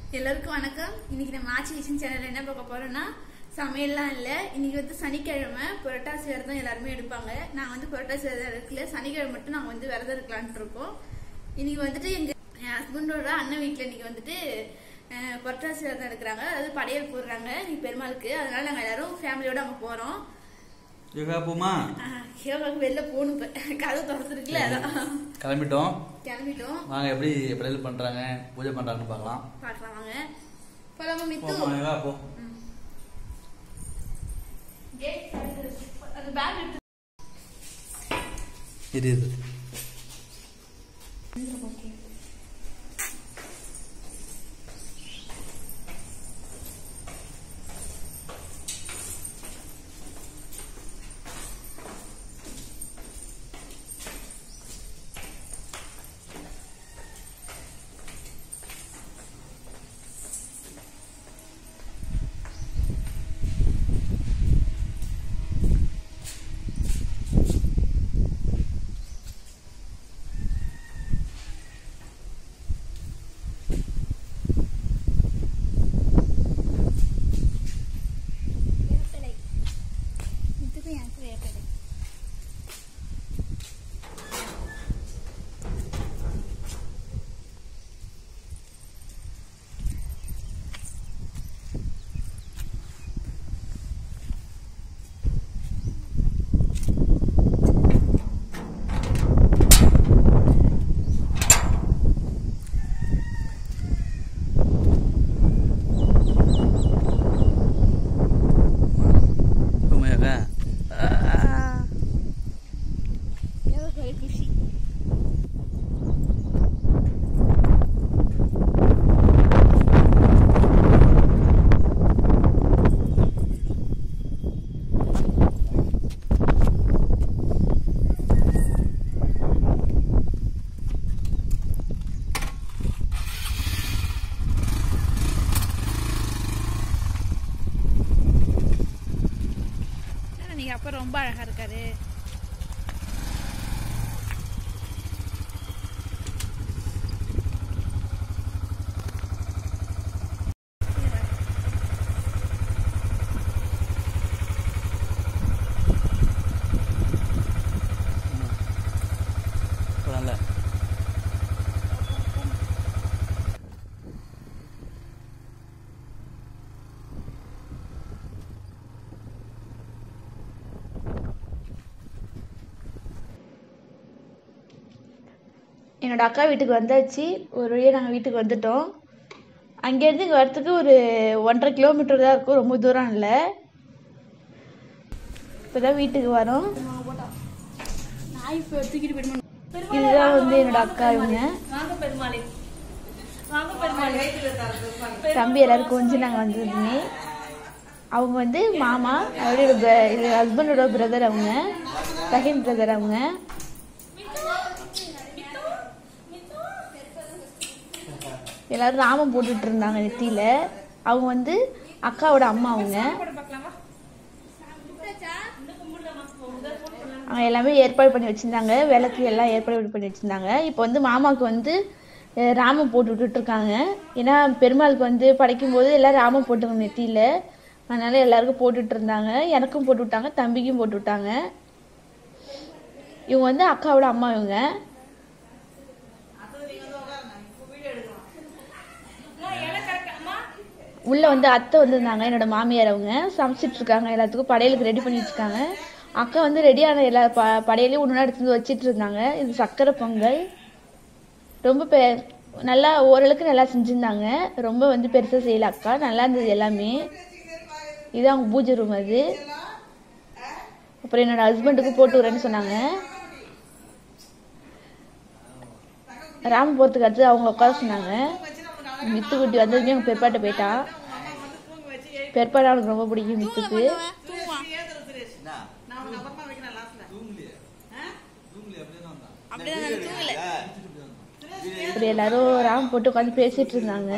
எல்லாருக்கும் வணக்கம் இன்னைக்கு நம்ம ஆச்சி கிச்சன் சேனல்ல என்ன பார்க்க போறோம்னா சமையல்லாம் இல்ல இன்னைக்கு வந்து சனிக்கிழமை புரட்டாசி விரதம் எல்லாருமே எடுப்பாங்க நான் வந்து புரட்டாசி விரதம் எடுக்கல சனிக்கிழமை மட்டும் நாங்க வந்து விரதம் இருக்கலாம்னு இருக்கோம் இன்னைக்கு வந்துட்டு எங்க என் ஹஸ்பண்டோட அண்ணன் வீட்டுல இன்னைக்கு வந்துட்டு அஹ், புரட்டாசி விரதம் எடுக்கிறாங்க அதாவது படையல் போடுறாங்க இன்னைக்கு பெருமாளுக்கு அதனால நாங்க எல்லாரும் ஃபேமிலியோட அங்க போறோம் யோகா போமா அஹ், யோகாவுக்கு வெளில போகணும் இப்ப கதவு திறந்துருக்குல்ல அதான் கிளம்பிட்டோம் கிளம்பிட்டோம் வாங்க எப்படி படையல் பண்றாங்க பூஜை பண்றாங்கன்னு பார்க்கலாம் பார்க்கலாம் வாங்க போலாமா மித்து போமா யோகா போ கேட் அந்த பேக் எடுத்து இது இது வேப்பிலை இதுக்கும் எனக்கு வேப்பிலை போமா யோகா எனக்கு ஒரு குஷி நீங்க அப்பா ரொம்ப அழகா இருக்காரு போலாம்ல என்னோட அக்கா வீட்டுக்கு வந்தாச்சு ஒரு வழியாக நாங்கள் வீட்டுக்கு வந்துட்டோம் அங்கேருந்து இங்கே வரத்துக்கு ஒரு ஒன்றரை கிலோமீட்டர் தான் இருக்கும் ரொம்ப தூரம் இல்லை இப்போ தான் வீட்டுக்கு வரோம் இதுதான் வந்து என்னோட அக்கா இவங்க தம்பி எல்லாரும் கொஞ்சம் நாங்கள் வந்திருந்தோமே அவங்க வந்து மாமா அவரோட bro- இது ஹஸ்பண்டோட பிரதர் அவங்க செகண்ட் பிரதர் அவங்க எல்லாரும் ராமம் போட்டுட்டு இருந்தாங்க நெத்தியில அவங்க வந்து அக்காவோட அம்மா அவங்க அவங்க எல்லாமே ஏற்பாடு பண்ணி வச்சிருந்தாங்க விளக்கு எல்லாம் ஏற்பாடு பண்ணி வச்சிருந்தாங்க இப்போ வந்து மாமாவுக்கு வந்து அஹ், ராமம் போட்டு விட்டுட்டு இருக்காங்க ஏன்னா பெருமாளுக்கு வந்து படைக்கும் போது எல்லாம் ராமம் போட்டுங்க நெத்தியில அதனால எல்லாருக்கும் போட்டுட்டு இருந்தாங்க எனக்கும் போட்டு விட்டாங்க தம்பிக்கும் போட்டு விட்டாங்க இவங்க வந்து அக்காவோட அம்மா இவங்க உள்ள வந்து அத்தை வந்திருந்தாங்க என்னோட மாமியார் அவங்க சமைச்சிட்டு இருக்காங்க எல்லாத்துக்கும் படையலுக்கு ரெடி பண்ணிட்டு இருக்காங்க அக்கா வந்து ரெடியான எல்லா ப படையலையும் ஒன்று எடுத்து வந்து வச்சிட்டு இருந்தாங்க இது சக்கரை பொங்கல் ரொம்ப பெ நல்லா ஓரளவுக்கு நல்லா செஞ்சுருந்தாங்க ரொம்ப வந்து பெருசாக செய்யல அக்கா நல்லா இருந்தது எல்லாமே இது அவங்க பூஜை ரூம் அது அப்புறம் என்னோட ஹஸ்பண்டுக்கு போட்டு விடுறேன்னு சொன்னாங்க ராம போகிறதுக்கு அடுத்து அவங்க உட்கார சொன்னாங்க மித்துக்குட்டி வந்ததுமே அவங்க பெருப்பாட்ட போயிட்டா பெருப்பாடு அவனுக்கு ரொம்ப பிடிக்கும் மித்துக்கு இப்படி எல்லாரும் ராம் போட்டு உட்காந்து பேசிட்டு இருந்தாங்க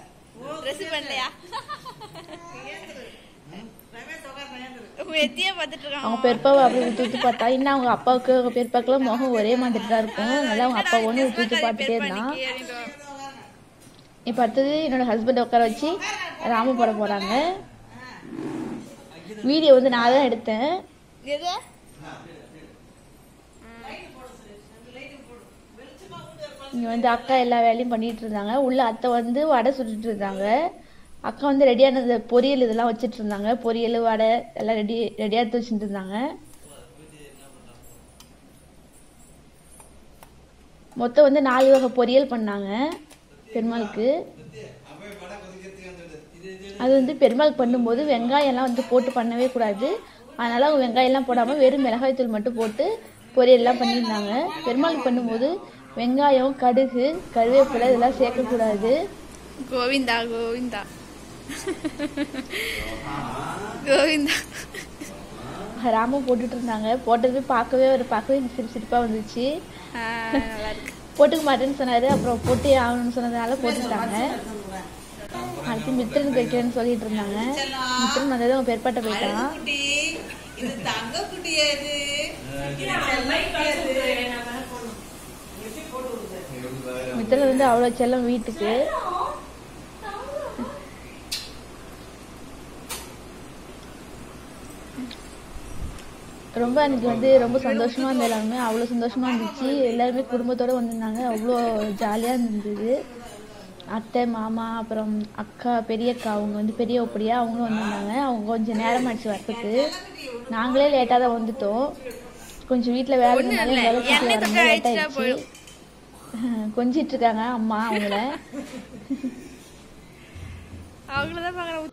அவங்க பெருப்பாவை அப்படியே விட்டு விட்டு பார்த்தா இன்னும் அவங்க அப்பாவுக்கு அவங்க பெருப்பாக்கெல்லாம் முகம் ஒரே மாதிரி தான் இருக்கும் அதனால அவங்க அப்பா ஒன்று விட்டு விட்டு பார்த்துட்டே இருந்தான் இப்போ அடுத்தது என்னோட ஹஸ்பண்டை உட்கார வச்சு ராம போட போகிறாங்க வீடியோ வந்து நான் தான் எடுத்தேன் எது இங்கே வந்து அக்கா எல்லா வேலையும் பண்ணிட்டு இருந்தாங்க உள்ள அத்தை வந்து வடை சுட்டுட்டு இருந்தாங்க அக்கா வந்து ரெடியானது பொரியல் இதெல்லாம் வச்சுட்டு இருந்தாங்க பொரியல் வடை எல்லாம் ரெடி ரெடியாக எடுத்து வச்சுட்டு இருந்தாங்க மொத்தம் வந்து நாலு வகை பொரியல் பண்ணாங்க பெருமாளுக்கு அது வந்து பெருமாள் பண்ணும்போது வெங்காயம்லாம் வந்து போட்டு பண்ணவே கூடாது அதனால அவங்க வெங்காயம்லாம் போடாமல் வெறும் மிளகாய்த்தூள் மட்டும் போட்டு பொரியல்லாம் பண்ணியிருந்தாங்க பெருமாளுக்கு பண்ணும்போது வெங்காயம் கடுகு கருவேப்பிலை இதெல்லாம் சேர்க்கக்கூடாது கோவிந்தா கோவிந்தா கோவிந்தா ராமம் போட்டுட்டு இருந்தாங்க போட்டது பார்க்கவே ஒரு பார்க்கவே எனக்கு சிரிப்பு சிரிப்பாக வந்துச்சு ஆ, நல்லா இருக்கு போட்டுக்க மாட்டேன்னு சொன்னாரு அப்புறம் போட்டே ஆகணும்னு சொன்னதுனால போட்டுட்டாங்க அடுத்து மித்திரனுக்கு வைக்கிறேன்னு சொல்லிட்டு இருந்தாங்க மித்திரன் வந்தது அவன் பெருப்பாட்ட போயிட்டான் குட்டி இது தங்க குட்டியா இது மித்திரன் வந்து அவ்வளோ செல்லம் வீட்டுக்கு ரொம்ப அன்னைக்கு வந்து ரொம்ப சந்தோஷமா இருந்த எல்லாருமே அவ்வளோ சந்தோஷமா இருந்துச்சு எல்லாருமே குடும்பத்தோட வந்திருந்தாங்க அவ்வளோ ஜாலியாக இருந்தது அத்தை மாமா அப்புறம் அக்கா பெரிய அக்கா அவங்க வந்து பெரிய ஒப்படியா அவங்களும் வந்திருந்தாங்க அவங்க கொஞ்சம் நேரம் ஆயிடுச்சு வரத்துக்கு நாங்களே லேட்டாக தான் வந்துட்டோம் கொஞ்சம் வீட்டில் வேலை இருந்தாலும் இல்ல, எங்களால் எண்ணெய் ரொம்ப தொட்டு லேட் அடிச்சா ஆயிடுச்சு கொஞ்சிட்டு இருக்காங்க அம்மா அவங்கள அவங்களதான் பாக்குறேன்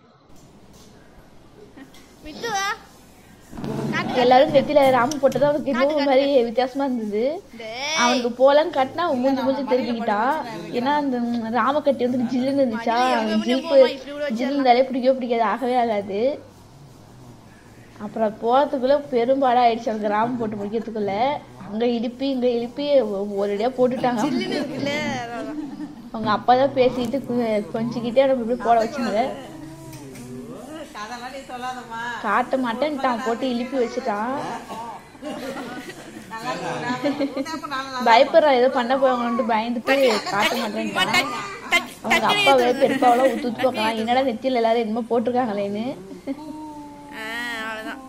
மித்துவா எல்லாரும் நெத்தியில ராமு போட்டது அவனுக்கு இன்னும் மாதிரி வித்தியாசமா இருந்தது அவனுக்கு போலன்னு கட்டினா அவன் மூஞ்சி மூஞ்சி திருப்பிக்கிட்டான் ஏன்னா அந்த ம், ராம கட்டி வந்து ஜில்லுன்னு இருந்துச்சா ஜில்ப்பு ஜில்லு இருந்தாலே பிடிக்கவே பிடிக்காது ஆகவே ஆகாது அப்புறம் போறதுக்குள்ள பெரும்பாடா ஆயிடுச்சு அவனுக்கு ராம போட்டு முடிக்கிறதுக்குள்ள அங்க இழுப்பி இங்க இழுப்பி ஒரேடியா போட்டுட்டாங்க இருக்குல்ல அதான். அவங்க அப்பா தான் பேசிட்டு கொ- கொஞ்சிக்கிட்டே நம்ம இப்படி போட வச்சாங்க கதெல்லாம் நீ சொல்லாதம்மா காட்ட மாட்டேன்ட்டான் போட்டு இழுப்பி வச்சுட்டான் நல்லா இருக்கு. அப்ப நல்லா பயப்படுறான் ஏதோ பண்ண போவாங்கன்ட்டு பயந்துட்டு காட்ட மாட்டேன்ட்டான் அவங்க அப்பாவே பெருப்பாவெல்லாம் ஊத்து ஊத்து பார்க்கலாம் என்னடா நெத்தியில் எல்லாரும் என்னமோ போட்டிருக்காங்களேன்னு ஆ, அவ்வளவுதான்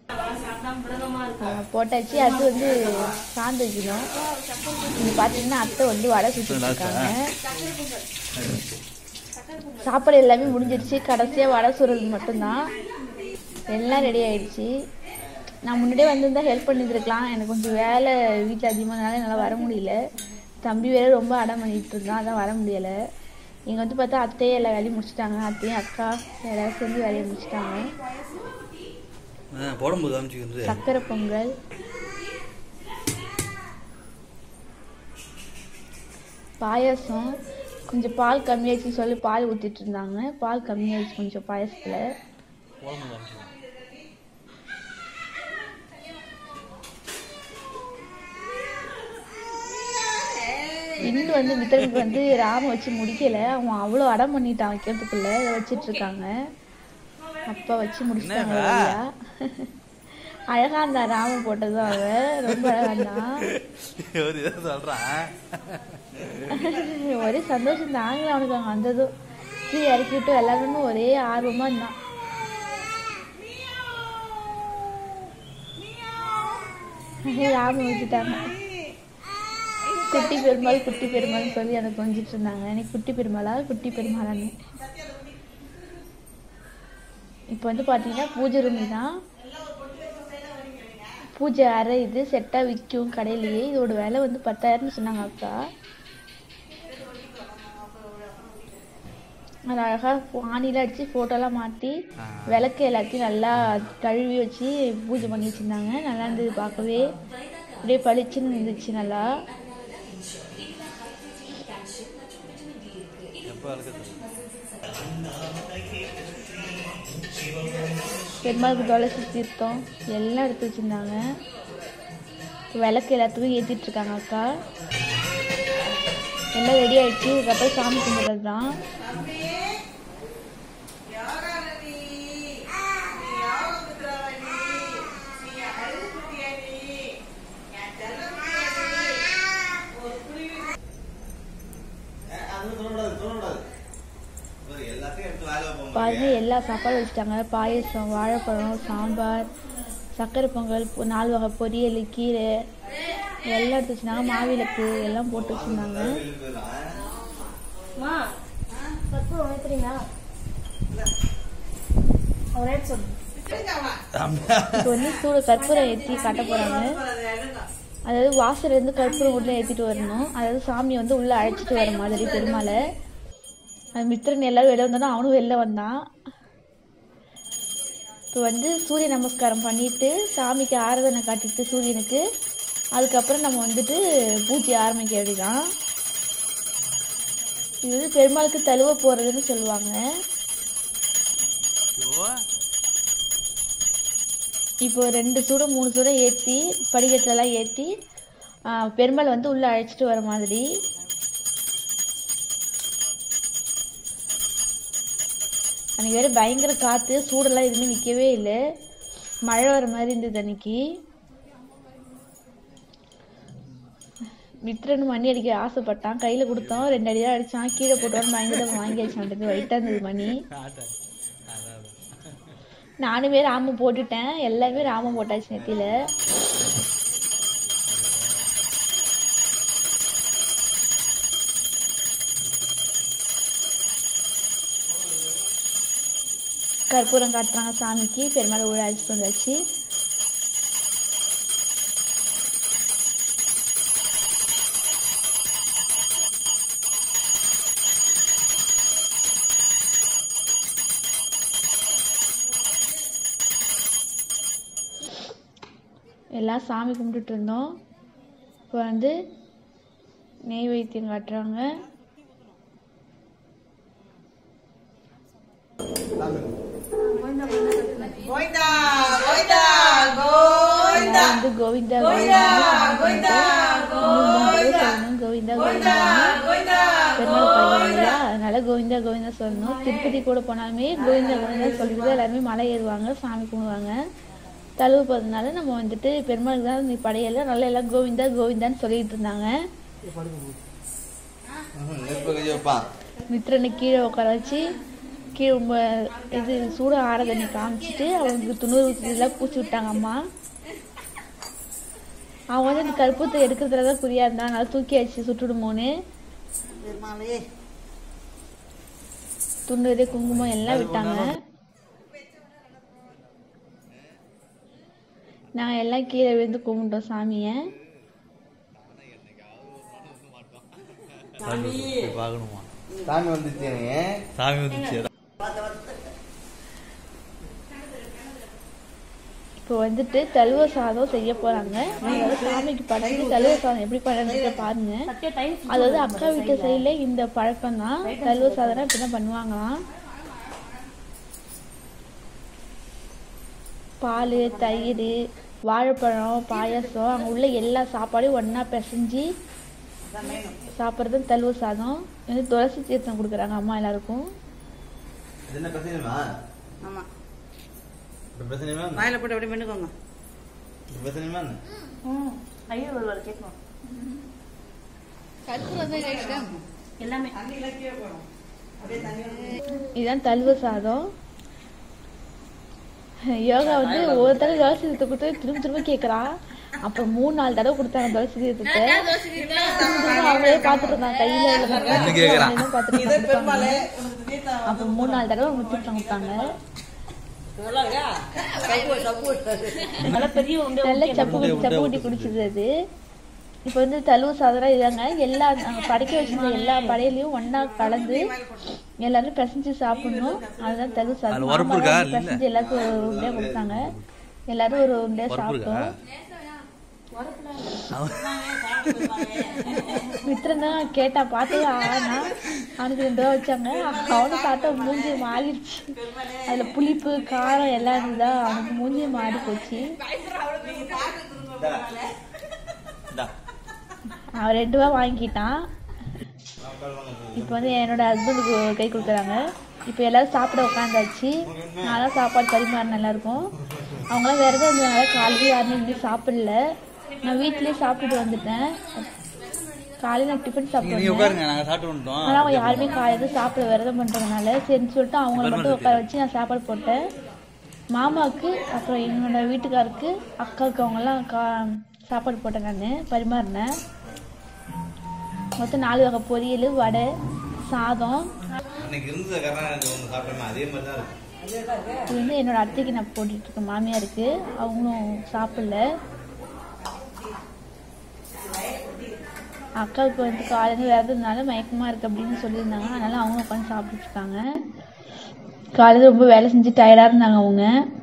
ஆஹ் போட்டாச்சு அது வந்து சாந்து வைக்கணும் இங்க பாத்தீங்கன்னா அத்தை வந்து வடை சுட்டுட்டு இருக்காங்க சாப்பாடு எல்லாமே முடிஞ்சிருச்சு கடைசியா வடை சுடுறது மட்டும்தான் எல்லாம் ரெடி ஆயிடுச்சு நான் முன்னாடியே வந்திருந்தா ஹெல்ப் பண்ணியிருக்கலாம் எனக்கு கொஞ்சம் வேலை வீட்டில் அதிகமானால என்னால் வர முடியல தம்பி வேற ரொம்ப அடம் பண்ணிட்டு இருந்தான் அதான் வர முடியலை இங்கே வந்து பார்த்தா அத்தையே எல்லா வேலையும் முடிச்சிட்டாங்க அத்தையும் அக்கா எல்லாரும் சேர்ந்து வேலையை முடிச்சிட்டாங்க ஆ, போடும்போது காமிச்சிக்கிறது சக்கரை பொங்கல் பாயாசம் கொஞ்சம் பால் கம்மியாச்சுன்னு சொல்லி பால் ஊற்றிட்டு இருந்தாங்க பால் கம்மியாயிடுச்சு கொஞ்சம் பாயாசத்தில் போடும்போது காமிச்சிக்கிறது இன்னும் வந்து மித்திரனுக்கு வந்து ராம வச்சு முடிக்கல அவன் அவ்வளோ அடம் பண்ணிட்டான் வைக்கிறதுக்குள்ள இதை வச்சிட்டு இருக்காங்க அப்பா வச்சு முடிச்சிட்டாங்க என்னடா? வழியா. அழகா இருந்தான் ராம போட்டதும் அவன் ரொம்ப அழகா இருந்தான் ஒரு இதை சொல்கிறான் ஒரே சந்தோஷம் தாங்கல அவனுக்கு அங்கே வந்ததும் கீழே இறக்கி விட்டு எல்லாருமே ஒரே ஆர்வமா இருந்தான் ராம வச்சுட்டாங்க குட்டி பெருமாள் குட்டி பெருமாள்னு சொல்லி அதை கொஞ்சிட்டு இருந்தாங்க எனக்கு குட்டி பெருமாளா குட்டி பெருமாளான்னு இப்போ வந்து பார்த்தீங்கன்னா பூஜை ரூம் தான் பூஜை அறை இது செட்டாக விற்கும் கடையிலேயே இதோட விலை வந்து பத்தாயிரம்னு சொன்னாங்க அக்கா அது அழகாக ஆணிலாம் அடித்து ஃபோட்டோலாம் மாட்டி விளக்கு எல்லாத்தையும் நல்லா கழுவி வச்சு பூஜை பண்ணி வச்சுருந்தாங்க நல்லா இருந்தது பார்க்கவே அப்படியே பளிச்சுன்னு இருந்துச்சு நல்லா எப்போ இருக்குது பெருமாளுக்கு துளசி தீர்த்தம் எல்லாம் எடுத்து வச்சுருந்தாங்க விளக்கு எல்லாத்துக்கும் ஏற்றிட்டு இருக்காங்க அக்கா எல்லாம் ரெடி ஆயிடுச்சு இதுக்கப்புறம் சாமி கும்பிட்றது தான் யாரா நீ நீ யாரா புத்திராவா நீ நீ அழகு குட்டியா நீ என் செல்ல குட்டியா நீ ஒரு குருவி பாருங்க எல்லா சாப்பாடும் வச்சுட்டாங்க பாயசம் வாழைப்பழம் சாம்பார் சக்கரை பொங்கல் பொ- நாலு வகை பொரியல் கீரை எல்லாம் எடுத்து வச்சிருந்தாங்க மாவிளக்கு எல்லாம் போட்டு வச்சிருந்தாங்க இப்போ வந்து சூடு கற்பூரம் ஏற்றி காட்ட போறாங்க அதாவது வாசல்ல இருந்து கற்பூரம் உள்ள ஏற்றிட்டு வரணும் அதாவது சாமியை வந்து உள்ள அழைச்சிட்டு வர மாதிரி பெருமாளை அது மித்திரன் எல்லாரும் வெளில வந்தோன்னா அவனும் வெளில வந்தான் இப்போ வந்து சூரிய நமஸ்காரம் பண்ணிட்டு சாமிக்கு ஆராதனை காட்டிட்டு சூரியனுக்கு அதுக்கப்புறம் நம்ம வந்துட்டு பூஜை ஆரம்பிக்க வேண்டியதான் இது வந்து பெருமாளுக்கு தழுவ போறதுன்னு சொல்லுவாங்க இப்போ ரெண்டு சூடம் மூணு சூடம் ஏற்றி படிக்கட்டுலலாம் ஏற்றி பெருமாள் வந்து உள்ளே அழைச்சிட்டு வர மாதிரி அன்னைக்கு வேற பயங்கர காற்று சூடெல்லாம் எதுவுமே நிற்கவே இல்லை மழை வர மாதிரி இருந்தது அன்னைக்கு மித்ரன் மணி அடிக்க ஆசைப்பட்டான் கையில் கொடுத்தோம் ரெண்டு அடி தான் அடிச்சான் கீழே போட்டோன்னு பயங்கர வாங்கி அடிச்சான் ஒயிட்டாக இருந்தது மணி நானுமே ராமம் போட்டுட்டேன் எல்லாருமே ராமம் போட்டாச்சு நெத்தியில கற்பூரம் காட்டுறாங்க சாமிக்கு பெருமாள் ஊழ அழைச்சிட்டு வந்தாச்சு எல்லாம் சாமி கும்பிட்டுட்டு இருந்தோம் இப்போ வந்து நெய் வைத்தியம் காட்டுறாங்க கோவிந்தா கோவிந்தா கோவிந்தா எல்லாம் வந்து கோவிந்தா கோவிந்தா கோவிந்தா சொல்லணும் கோவிந்தா கோவிந்தா கோவிந்தா பெருமாள் பையன் இல்லையா அதனால கோவிந்தா கோவிந்தா சொல்லணும் திருப்பதி கூட போனாலுமே கோவிந்தா கோவிந்தா சொல்லிட்டு தான் எல்லாருமே மலை ஏறுவாங்க சாமி கும்பிடுவாங்க தழுவு போகிறதுனால நம்ம வந்துட்டு பெருமாளுக்கு தான் நீ படையல நல்லா எல்லாம் கோவிந்தா கோவிந்தான்னு சொல்லிட்டு இருந்தாங்க நெருப்பு கஞ்சி வைப்பான் மித்ரனை கீழே உட்கார வச்சு கீழே ம- இது சூட ஆற தண்ணி காமிச்சிட்டு அவனுக்கு துணூறு இதெல்லாம் பூச்சி விட்டாங்க அம்மா அவன் வந்து இந்த கற்பூரத்தை எடுக்கிறதுல தான் குறியா இருந்தான் நல்லா தூக்கி அடிச்சு சுட்டுடுமோன்னு துண்டு குங்குமம் எல்லாம் விட்டாங்க நாங்கள் எல்லாம் கீழே விழுந்து கும்பிட்டோம் சாமியை போய் பார்க்கணுமா சாமி வந்துச்சு சாமி வந்துச்சு இப்போ வந்துட்டு தழுவ சாதம் செய்ய போறாங்க அதாவது சாமிக்கு படைச்சு தழுவ சாதம் எப்படி பண்ணுறதுக்கு பாருங்க அதாவது அக்கா வீட்டு சைடுல இந்த பழக்கம் தான் தழுவ சாதம் இப்படிதான் பண்ணுவாங்களாம் பால் தயிர் வாழைப்பழம் பாயாசம் அங்கே உள்ள எல்லா சாப்பாடையும் ஒண்ணா பிசைஞ்சு சாப்பிட்றது தழுவ சாதம் வந்து துளசி தீர்த்தம் கொடுக்குறாங்க அம்மா எல்லாருக்கும் இது என்ன பிரச்சனைமா ஆமா இப்ப பிரச்சனைமா என்ன? வாயில போட்டு அப்படியே மென்னுக்கோங்க இப்ப பிரச்சனைமா என்ன? ஐயோ ஒரு கேட்கணும் கற்பூரம் தான் கேட்குறேன் எல்லாமே தண்ணியில கீழே போடும் அப்படியே தண்ணி இதுதான் தழுவ சாதம் யோகா வந்து ஒரு தடவை துளசி தீர்த்தத்தை கொடுத்து திரும்ப திரும்ப கேட்குறா அப்புறம் மூணு நாலு தடவை கொடுத்தாங்க துளசி தீர்த்தத்தை திரும்ப திரும்ப அவங்களே பார்த்துட்டு இருந்தாங்க கையில உள்ள என்ன கேக்குறா? மரத்தை பார்த்துட்டு இதே இருந்தாங்க, பெருமாளே கொடுத்தாங்க. உனக்கு தீர்த்தா அப்புறம் மூணு நாலு தடவை அவங்க தீர்த்தம் கொடுத்தாங்க நல்லா சப்பு குட்டி சப்பு குட்டி குடிச்சது அது இப்போ வந்து தழுவு சாதனம் இதாங்க எல்லா நாங்கள் படைக்க வச்சிருந்த எல்லா படையிலையும் ஒண்ணா கலந்து எல்லாரும் பிசைஞ்சு சாப்பிடணும் அதுதான் தழுவு சாதம் அதுல உரப்பு மாமா இருக்கா? வந்து பிசைஞ்சு எல்லாருக்கும் ஒரு உருண்டையா கொடுத்தாங்க எல்லாரும் ஒரு உருண்டையா உரப்பு இருக்கா சாப்பிட்டோம் மித்திரன் தான் கேட்டான் பார்த்து ஆனா அவனுக்கு ரெண்டு ரூபா வச்சாங்க அவனும் சாப்பிட்டா மூஞ்சி மாறிடுச்சு அதுல புளிப்பு காரம் எல்லாம் இருந்ததா அவனுக்கு மூஞ்சி மாறி போச்சு இந்தா. அவன் ரெண்டு ரூபா வாங்கிட்டான் இப்போ வந்து என்னோட ஹஸ்பண்டுக்கு கை கொடுக்குறாங்க இப்போ எல்லாரும் சாப்பிட உட்காந்தாச்சு நான் தான் சாப்பாடு பரிமாறினேன் எல்லாருக்கும் அவங்களாம் விரதம் இருந்ததுனால காலையில் யாருமே இன்னும் சாப்பிடல நான் வீட்லயே சாப்பிட்டுட்டு வந்துட்டேன் காலையில் நான் டிஃபன் நீங்க சாப்பிடுவேன் உட்காருங்க நாங்க சாப்பிட்டு வந்துட்டோம் ஆனால் அவங்க யாருமே காலையில் சாப்பிட விரதம் பண்ணுறதுனால சரின்னு சொல்லிட்டு அவங்கள மட்டும் உட்கார வச்சு நான் சாப்பாடு போட்டேன் மாமாவுக்கு அப்புறம் என்னோட வீட்டுக்காருக்கு அக்காவுக்கு அவங்கெல்லாம் கா சாப்பாடு போட்டேன் நான் பரிமாறினேன் மொத்தம் நாலு வகை பொரியல் வடை சாதம் அன்னைக்கு இருந்தது கர்நாடகா ஒன்று சாப்பிட்டோமே அதே மாதிரி தான் இருக்கு இது வந்து என்னோட அத்தைக்கு நான் போட்டுட்டு இருக்கேன் மாமியாருக்கு அவங்களும் சாப்பிடல அக்காவுக்கு வந்து காலையில் விரதம்னால மயக்கமாக இருக்கு அப்படின்னு சொல்லியிருந்தாங்க அதனால அவங்க உட்காந்து சாப்பிட்டுட்டு இருக்காங்க காலையில் ரொம்ப வேலை செஞ்சு டயர்டாக இருந்தாங்க அவங்க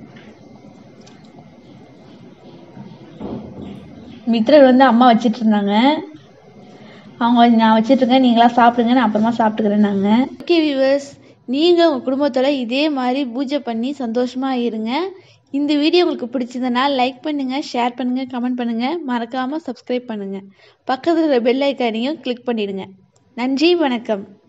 மித்ரர் வந்து அம்மா வச்சிட்டு இருந்தாங்க அவங்க நான் வச்சிட்டு இருக்கேன் நீங்களா சாப்பிடுங்க நான் அப்புறமா சாப்பிட்டுக்கிறேன் நாங்கள் ஓகே வியூவர்ஸ் நீங்கள் உங்கள் குடும்பத்தோட இதே மாதிரி பூஜை பண்ணி சந்தோஷமாக இருங்க இந்த வீடியோ உங்களுக்கு பிடிச்சிருந்தனா லைக் பண்ணுங்கள் ஷேர் பண்ணுங்கள் கமெண்ட் பண்ணுங்கள் மறக்காமல் சப்ஸ்கிரைப் பண்ணுங்கள் பக்கத்தில் பெல் ஐக்கானையும் கிளிக் பண்ணிடுங்க நன்றி வணக்கம்